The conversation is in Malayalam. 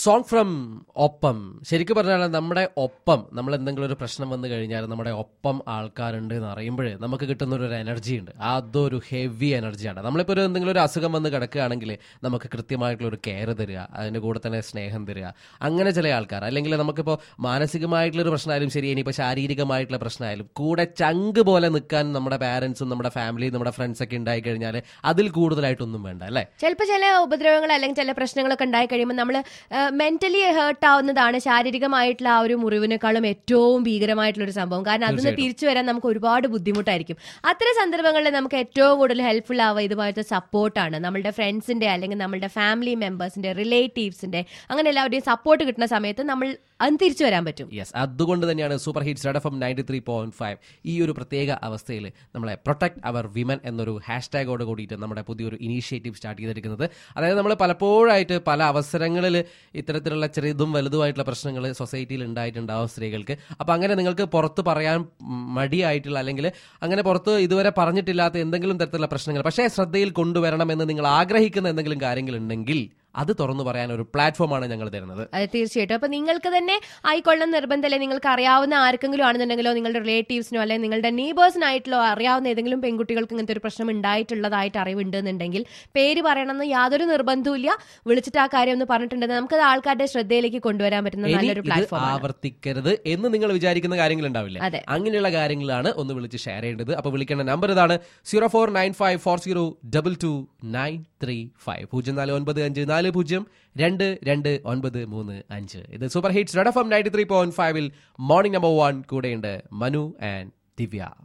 സോങ് ഫ്രം ഒപ്പം ശരിക്കും പറഞ്ഞാൽ നമ്മുടെ ഒപ്പം നമ്മൾ എന്തെങ്കിലും ഒരു പ്രശ്നം വന്നു കഴിഞ്ഞാൽ നമ്മുടെ ഒപ്പം ആൾക്കാരുണ്ട് എന്ന് അറിയുമ്പോഴേ നമുക്ക് കിട്ടുന്ന ഒരു എനർജി ഉണ്ട് അതൊരു ഹെവി എനർജിയാണ് നമ്മളിപ്പോൾ ഒരു എന്തെങ്കിലും ഒരു അസുഖം വന്ന് കിടക്കുകയാണെങ്കിൽ നമുക്ക് കൃത്യമായിട്ടുള്ള ഒരു കെയർ തരിക അതിൻ്റെ കൂടെ തന്നെ സ്നേഹം തരിക അങ്ങനെ ചില ആൾക്കാർ അല്ലെങ്കിൽ നമുക്കിപ്പോൾ മാനസികമായിട്ടുള്ള ഒരു പ്രശ്നമായാലും ശരി ഇനിയിപ്പോൾ ശാരീരികമായിട്ടുള്ള പ്രശ്നമായാലും കൂടെ ചങ്ക് പോലെ നിൽക്കാൻ നമ്മുടെ പാരൻസും നമ്മുടെ ഫാമിലിയും നമ്മുടെ ഫ്രണ്ട്സ് ഒക്കെ ഉണ്ടായി കഴിഞ്ഞാൽ അതിൽ കൂടുതലായിട്ടൊന്നും വേണ്ട അല്ലേ ചിലപ്പോൾ ചില ഉപദ്രവങ്ങൾ അല്ലെങ്കിൽ ചില പ്രശ്നങ്ങളൊക്കെ ഉണ്ടായി കഴിയുമ്പോൾ നമ്മൾ മെന്റലി ഹേർട്ട് ആവുന്നതാണ് ശാരീരികമായിട്ടുള്ള ആ ഒരു മുറിവിനേക്കാളും ഏറ്റവും ഭീകരമായിട്ടുള്ള ഒരു സംഭവം കാരണം അതിന് തീർച്ചയായിട്ടും. തിരിച്ചു വരാൻ നമുക്ക് ഒരുപാട് ബുദ്ധിമുട്ടായിരിക്കും അത്തരം സന്ദർഭങ്ങളിൽ നമുക്ക് ഏറ്റവും കൂടുതൽ ഹെൽപ്ഫുൾ ആവുക ഇതുപോലത്തെ സപ്പോർട്ടാണ് നമ്മുടെ ഫ്രണ്ട്സിന്റെ അല്ലെങ്കിൽ നമ്മുടെ ഫാമിലി മെമ്പേഴ്സിന്റെ റിലേറ്റീവ്സിന്റെ അങ്ങനെ എല്ലാവരുടെയും സപ്പോർട്ട് കിട്ടുന്ന സമയത്ത് നമ്മൾ അത് തിരിച്ചു വരാൻ പറ്റും യെസ് അതുകൊണ്ട് തന്നെയാണ് super hits red F M ninety three point five ഈ ഒരു പ്രത്യേക അവസ്ഥയിൽ നമ്മളെ പ്രൊട്ടക്ട് അവർ വിമൻ എന്നൊരു ഹാഷ്ടാഗോട് കൂടിയിട്ട് നമ്മുടെ പുതിയൊരു ഇനീഷ്യേറ്റീവ് സ്റ്റാർട്ട് ചെയ്തിരിക്കുന്നത് അതായത് നമ്മൾ പലപ്പോഴായിട്ട് പല അവസരങ്ങളിൽ ഇത്തരത്തിലുള്ള ചെറുതും വലുതുമായിട്ടുള്ള പ്രശ്നങ്ങൾ സൊസൈറ്റിയിൽ ഉണ്ടായിട്ടുണ്ടാവും സ്ത്രീകൾക്ക് അപ്പം അങ്ങനെ നിങ്ങൾക്ക് പുറത്ത് പറയാൻ മടിയായിട്ടുള്ള അല്ലെങ്കിൽ അങ്ങനെ പുറത്ത് ഇതുവരെ പറഞ്ഞിട്ടില്ലാത്ത എന്തെങ്കിലും തരത്തിലുള്ള പ്രശ്നങ്ങൾ പക്ഷേ ശ്രദ്ധയിൽ കൊണ്ടുവരണമെന്ന് നിങ്ങൾ ആഗ്രഹിക്കുന്ന എന്തെങ്കിലും കാര്യങ്ങളുണ്ടെങ്കിൽ അത് തുറന്നു പറയാൻ ഒരു പ്ലാറ്റ്ഫോമാണ് ഞങ്ങൾ തരുന്നത് അത് തീർച്ചയായിട്ടും അപ്പൊ നിങ്ങൾക്ക് തന്നെ ആയിക്കൊള്ളണം നിർബന്ധമല്ലേ നിങ്ങൾക്ക് അറിയാവുന്ന ആർക്കെങ്കിലും ആണെന്നുണ്ടെങ്കിലോ നിങ്ങളുടെ റിലേറ്റീവ്സിനോ അല്ലെങ്കിൽ നിങ്ങളുടെ നെയ്ബേഴ്സിനായിട്ടോ അറിയാവുന്ന ഏതെങ്കിലും പെൺകുട്ടികൾക്ക് ഇങ്ങനത്തെ ഒരു പ്രശ്നം ഉണ്ടായിട്ടുള്ളതായിട്ട് അറിവുണ്ടെന്നുണ്ടെങ്കിൽ പേര് പറയണമെന്ന് യാതൊരു നിർബന്ധവും വിളിച്ചിട്ട് ആ കാര്യം ഒന്ന് പറഞ്ഞിട്ടുണ്ടെങ്കിൽ നമുക്കത് ആൾക്കാരുടെ ശ്രദ്ധയിലേക്ക് കൊണ്ടുവരാൻ പറ്റുന്ന ഇനി നല്ലൊരു ഇത് പ്ലാറ്റ്ഫോം ആണ് ആവർത്തിക്കരുത് എന്ന് നിങ്ങൾ വിചാരിക്കുന്ന കാര്യങ്ങൾ ഉണ്ടാവില്ലേ അതെ. അങ്ങനെയുള്ള കാര്യങ്ങളാണ് ഒന്ന് വിളിച്ച് ഷെയർ ചെയ്യേണ്ടത് അപ്പൊ വിളിക്കേണ്ട നമ്പർ ഇതാണ് zero four nine five four zero double two nine three five പൂജ്യം നാല് ഒൻപത് അഞ്ച് നാല് പൂജ്യം രണ്ട് രണ്ട് ഒൻപത് മൂന്ന് അഞ്ച് ഇത് super hits red F M ninety three point ഫൈവിൽ മോർണിംഗ് നമ്പർ വൺ കൂടെയുണ്ട് മനു ആൻഡ് ദിവ്യ